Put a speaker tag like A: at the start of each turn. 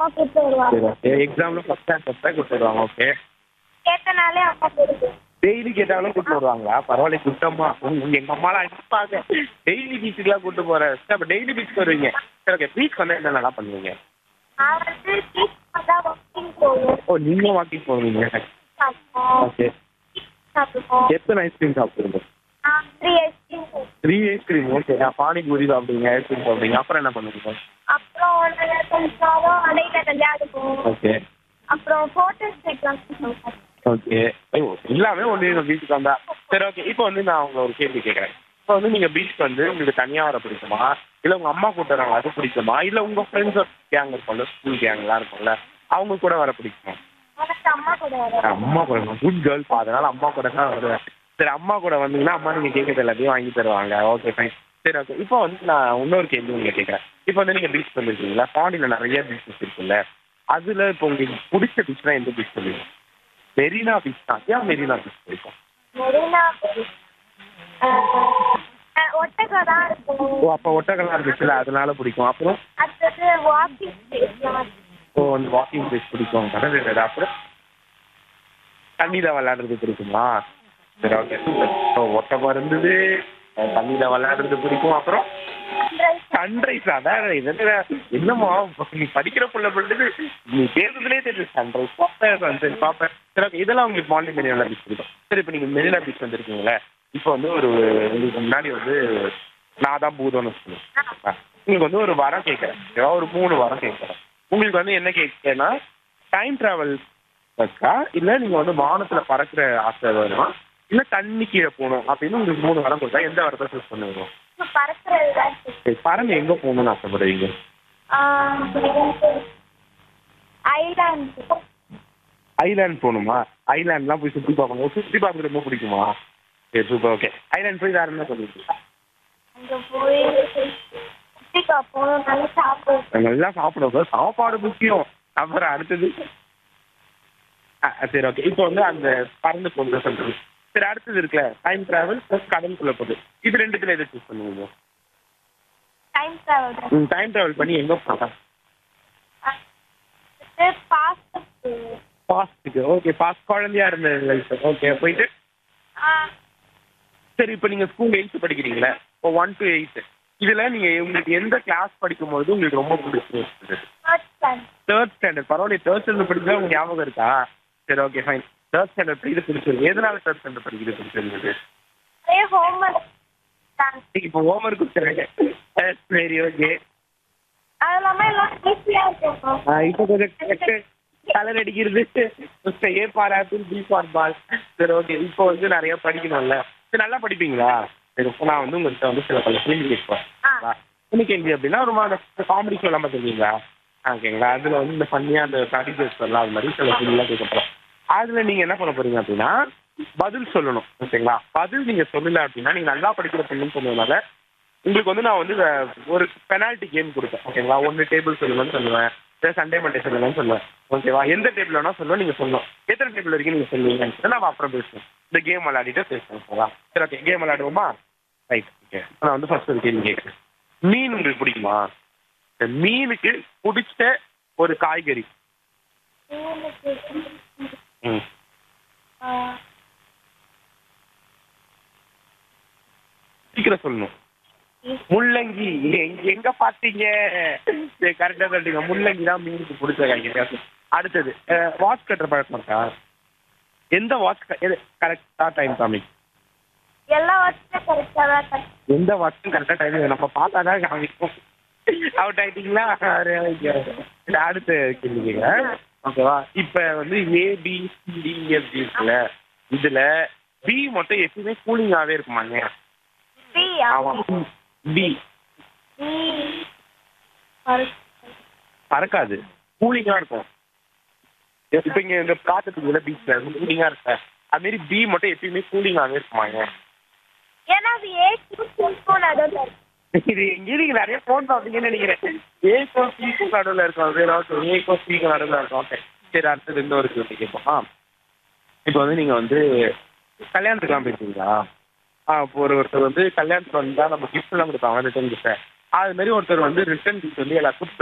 A: அம்மா கூப்பிட்டு வருவாங்க
B: சரி ஓகே எக்ஸாமில் ஃபஸ்ட் ரேங்க் ஃபஸ்ட் ரேங்க் கொடுத்து வருவாங்க ஓகே
A: கேட்டனாலே அம்மா கொடுக்கு
B: டெய்லி கேட்டாலும் கூட்டு வருவாங்களா பரவாயில்ல குட்டம்மா உங்க எங்க அம்மாலாம் அடிப்பாங்க டெய்லி பீச்சுக்குலாம் கூட்டு போறேன் சரி அப்போ டெய்லி பீச் வருவீங்க சரி ஓகே பீச் வந்தா என்ன நல்லா பண்ணுவீங்க
A: நான் வந்து பீச் தான் வாக்கிங் போவேன்
B: ஓ நீங்களும் வாக்கிங் போவீங்க
A: சாப்பிடுவோம்
B: ஓகே
A: சாப்பிடுவோம்
B: எத்தனை ஐஸ்கிரீம் சாப்பிடுங்க
A: நான் three ice cream
B: three ice cream okay panipuri சாப்பிடுவீங்க ஐஸ்கிரீம் சாப்பிடுவீங்க அப்புறம் என்ன பண்ணுவீங்க
A: அப்புறம் நாங்கள் கொஞ்சம் நேரம் அடையில விளையாடுவோம்
B: ஓகே
A: அப்புறம் ஃபோட்டோஸ் எடுக்கலாம்
B: ஓகே ஐயோ எல்லாமே ஒன்று நீங்கள் பீச்சுக்கு வந்தா சரி ஓகே இப்போ வந்து நான் உங்களை ஒரு கேள்வி கேட்குறேன் இப்போ வந்து நீங்கள் பீச்சுக்கு வந்து உங்களுக்கு தனியாக வர பிடிக்குமா இல்லை உங்கள் அம்மா கூட்டு வராங்க அது பிடிக்குமா இல்லை உங்கள் ஃப்ரெண்ட்ஸ் கேங் இருக்கும்ல ஸ்கூல் கேங்லாம் இருக்கும்ல அவங்க கூட வர பிடிக்குமா
A: எனக்கு அம்மா கூட வரும்
B: அம்மா கூட குட் கேர்ள் அதனால அம்மா கூட தான் வருவேன் சரி அம்மா கூட வந்தீங்கன்னா அம்மா நீங்கள் கேட்கறது எல்லாத்தையும் வாங்கி தருவாங்க ஓகே ஃபைன் சரி ஓகே இப்போ வந்து நான் இன்னொரு கேள்வி உங்களுக்கு கேட்குறேன் இப்போ வந்து நீங்கள் பீச் வந்துருக்கீங்களா பாண்டியில் நிறைய பீச்சஸ் இருக்குல்ல அதில் இப்போ உங்களுக்கு பிடிச்ச பீச்னா எந்த பீச் சொல்லுவீங்க மெரினா பீச் தான் ஏன் மெரினா பீச் பிடிக்கும்
A: மெரினா ஒட்டகை தான் இருக்கும்
B: ஓ அப்போ ஒட்டகம்லாம் இருந்துச்சுல்ல அதனால பிடிக்கும் அப்புறம்
A: அடுத்தது வாக்கிங் ஸ்பேஸ்லாம்
B: ஓ அந்த வாக்கிங் பிளேஸ் பிடிக்கும் கடற்கரை அப்புறம் தண்ணியில் விளையாடுறது பிடிக்குமா சரி ஓகே சூப்பர் ஸோ ஒட்டகம் இருந்தது தண்ணியில் விளையாடுறது பிடிக்கும் அப்புறம் சன்ரைஸ் அதான் இது என்ன என்னம்மா நீ படிக்கிற புள்ள பிள்ளைது நீ பேசுறதுலே தெரியுது சன்ரைஸ் பார்ப்பேன் சன்செட் பார்ப்பேன் சரி ஓகே இதெல்லாம் உங்களுக்கு மார்னிங் மெரினா பீச் பிடிக்கும் சரி இப்போ நீங்கள் மெரினா பீச் வந்திருக்கீங்களே இப்போ வந்து ஒரு உங்களுக்கு முன்னாடி வந்து நான் தான் பூதம்னு சொல்லுவேன் உங்களுக்கு வந்து ஒரு வரம் கேட்குறேன் ஏதாவது ஒரு மூணு வரம் கேட்குறேன் உங்களுக்கு வந்து என்ன கேட்குறேன்னா டைம் ட்ராவல் இருக்கா இல்லை நீங்கள் வந்து வானத்தில் பறக்கிற ஆசை வருமா இல்லை தண்ணி கீழே போகணும் அப்படின்னு உங்களுக்கு மூணு வரம் கொடுத்தா எந்த வரத்தை சூஸ் பண்ணுவீங்க
A: பறக்கிறது தான்
B: சரி பறந்து எங்கே போகணும்னு ஆசைப்படுவீங்க
A: ஐலாண்ட்
B: ஐலாண்ட் போகணுமா ஐலாண்ட்லாம் போய் சுற்றி பார்க்கணும் சுற்றி பார்க்க ரொம்ப பிடிக்குமா சரி சூப்பர் ஓகே ஐலாண்ட் போய் வேறு என்ன சொல்லுவீங்க
A: அங்கே போய் சுற்றி பார்ப்போம் நல்லா சாப்பிடுவோம்
B: நல்லா சாப்பிடுவோம் சாப்பாடு முக்கியம் அப்புறம் அடுத்தது ஆ சரி ஓகே இப்போ வந்து அந்த பறந்து போகிறது சொல்கிறது சரி அடுத்தது இருக்குல்ல டைம் ட்ராவல் ப்ளஸ் கடலுக்குள்ளே போகுது இது ரெண்டுத்துல எதை சூஸ் பண்ணுவீங்க
A: டைம் ட்ராவல்
B: ம் டைம் ட்ராவல் பண்ணி எங்கே போகலாம்
A: பாஸ்ட்
B: பாஸ்ட்டுக்கு ஓகே பாஸ்ட் குழந்தையா இருந்த லைஃப் ஓகே போயிட்டு சரி இப்போ நீங்கள் ஸ்கூல் எயித்து படிக்கிறீங்களே இப்போ ஒன் டு எயித்து இதில் நீங்கள் உங்களுக்கு எந்த கிளாஸ் படிக்கும்போது உங்களுக்கு ரொம்ப பிடிச்சிருந்தது தேர்ட் ஸ்டாண்டர்ட் பரவாயில்ல தேர்ட் ஸ்டாண்டர்ட் படிக்கிறதா உங்களுக்கு ஞாபகம் இருக்கா சரி ஓகே ஃபைன் தேர்ட் ஸ்டாண்டர்ட் படிக்கிறது பிடிச்சிருக்கு எதனால தேர்ட் ஸ்டாண்டர்ட் படிக்கிறது பிடிச்சிருந்தது
A: நிறைய ஹோம்ஒர்க்
B: இப்போ ஹோம் ஒர்க் கொடுத்துருங்க சரி ஓகே
A: அது இல்லாமல் எல்லாம் ஈஸியாக இருக்கும்
B: இப்போ கொஞ்சம் கலர் அடிக்கிறது A for apple B for ball சரி ஓகே இப்போ வந்து நிறைய படிக்கணும்ல சரி நல்லா படிப்பீங்களா சரி இப்போ நான் வந்து உங்கள்கிட்ட வந்து சில பல கேள்வி கேட்பேன்
A: ஆ.
B: என்ன கேள்வி அப்படின்னா ரொம்ப அந்த காமெடி ஷோ எல்லாம் பார்த்துருக்கீங்களா ஓகேங்களா அதில் வந்து இந்த ஃபன்னியாக அந்த ஸ்டடி சொல்லலாம் அது மாதிரி சில கேள்விலாம் கேட்க போகிறோம் அதில் நீங்கள் என்ன பண்ண போறீங்க அப்படின்னா பதில் சொல்லணும் ஓகேங்களா பதில் நீங்கள் சொல்லல அப்படின்னா நீங்கள் நல்லா படிக்கிற பொண்ணுன்னு சொன்னதுனால உங்களுக்கு வந்து நான் வந்து அஹ், ஒரு பெனால்ட்டி கேம் கொடுப்பேன் ஓகேங்களா ஒன்று டேபிள் சொல்லுவேன்னு சொல்லுவேன் இல்லை சண்டே மண்டே சொல்லுவேன்னு சொல்லுவேன் ஓகேவா எந்த டேபிள் வேணா சொல்லுவோம் நீங்கள் சொல்லணும் எத்தனை டேபிள் வரைக்கும் நீங்கள் சொல்லுவீங்கன்னு நம்ம அப்புறம் பேசுவோம் இந்த கேம் விளையாடிட்டு பேசுவோம் ஓகேவா சரி ஓகே கேம் விளையாடுவோமா ரைட் ஓகே நான் வந்து ஃபர்ஸ்ட் ஒரு கேள்வி கேட்குறேன் மீன் உங்களுக்கு பிடிக்குமா இந்த மீனுக்கு பிடிச்ச ஒரு காய்கறி ம் சீக்கிரம் சொல்லணும் முள்ளங்கி எங்க எங்க பாத்தீங்க சரி கரெக்டா சொல்லிட்டீங்க முள்ளங்கி தான் மீனுக்கு பிடிச்ச காய்கறி அடுத்தது வாட்ச் கட்டுற பழக்கம் இருக்கா எந்த வாட்ச் எது கரெக்டா டைம் காமிக்கும்
A: எல்லா வாட்சுமே கரெக்டாக தான் கரெக்ட்
B: எந்த வாட்சும் கரெக்டா டைம் நம்ம பார்த்தா தான் காமிக்கும் அவுட் ஆயிட்டீங்களா சரி, okay. சரி, அடுத்த கேள்வி கேட்குறேன் ஓகேவா இப்போ வந்து ஏபிசிடிஎஃப் இருக்குல்ல இதுல பி மட்டும் எப்பயுமே கூலிங்காகவே இருக்குமாங்க
A: பி
B: ஆமாம் பி
A: பி
B: பறக்காது கூலிங்கா இருக்கும் இப்போ இங்க இந்த காத்துக்குள்ள பீச்ல கூலிங்கா இருக்க அது மாதிரி பி மட்டும் எப்பயுமே கூலிங்காகவே இருக்குமாங்க
A: ஏன்னா அது ஏக்கும் சிக்கும் நடுவில் இருக்கு
B: இது எங்கேயும் நீங்க நிறைய ஃபோன் பார்த்தீங்கன்னு நினைக்கிறேன் ஏக்கும் சிக்கும் நடுவில் இருக்கும் சரி ஓகே ஏக்கும் சிக்கும் நடுவில் இருக்கும் ஓகே சரி அடுத்தது இந்த ஒரு கேள்வி கேட்போம் ஆ இப்போ வந்து நீங்க வந்து கல்யாணத்துக்குலாம் போயிருக்கீங்களா ஆ இப்போ ஒரு ஒருத்தர் வந்து கல்யாணத்துக்கு வந்தா நம்ம கிஃப்ட் எல்லாம் கொடுப்பாங்க ரிட்டர்ன் கிஃப்ட் அது மாதிரி ஒருத்தர் வந்து ரிட்டர்ன் கிஃப்ட் வந்து எல்லாருக்கும்